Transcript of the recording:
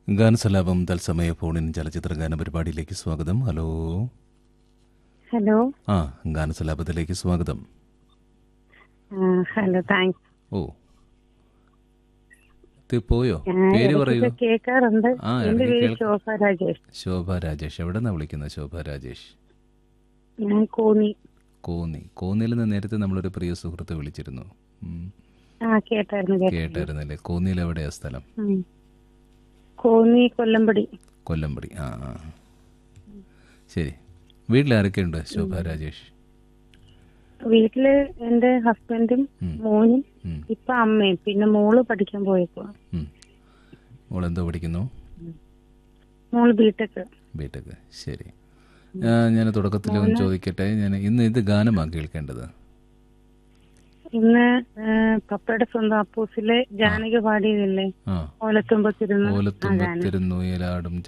ഗാനസലാപം തത്സമയ ഫോണിൻ ചലച്ചിത്ര ഗാന പരിപാടിയിലേക്ക് സ്വാഗതം ഹലോ ഹലോ ആ ഗാനസലാപത്തിലേക്ക് സ്വാഗതം ആ, ഹലോ താങ്ക്സ് ഓ ഇത് പോയോ ഞാൻ പേര് പറയൂ ഇടയ്ക്കൊക്കെ കേൾക്കാറുണ്ട് ആ, എന്റെ ഇടയ്ക്ക് പേര് കേൾ- ശോഭ രാജേഷ് ശോഭ രാജേഷ് എവിടെ നിന്നാണ് വിളിക്കുന്നത് ശോഭ രാജേഷ് ഞാൻ കോന്നി കോന്നി കോന്നിയിൽ നിന്ന് നേരത്തെ നമ്മളൊരു പ്രിയ സുഹൃത്ത് വിളിച്ചിരുന്നു ഉം. ആ കേട്ടായിരുന്നു കേട്ടായിരുന്നു കേട്ടായിരുന്നല്ലേ കോന്നിയിൽ എവിടെയാ സ്ഥലം ഉം. കോന്നി കൊല്ലമ്പടി കൊല്ലംപടി ആ ആ ശരി വീട്ടിലാരൊക്കെയുണ്ട് ശോഭ രാജേഷ് വീട്ടില് എന്റെ ഹസ്ബൻഡും ഉം. മോനും ഉം. ഇപ്പൊ അമ്മയും പിന്നെ മോള് പഠിക്കാൻ പോയേക്കുവാ ഉം. മോളെന്തോ പഠിക്കുന്നു മോള് ബിടെക് ബിടെക് ശരി ഞാൻ തുടക്കത്തിൽ ഒന്ന് ചോദിക്കട്ടെ ഞാൻ ഇന്ന് ഇത് ഗാനമാണ് കേൾക്കേണ്ടത് ഇന്ന് ആ, പപ്പയുടെ സ്വന്തം അപ്പൂസിലെ ജാനകി പാടിയതില്ലേ ആ ഓലത്തുമ്പത്തിരുന്ന് ആ ഗാനം ഓലത്തുമ്പത്തിരുന്നു ഏലാടും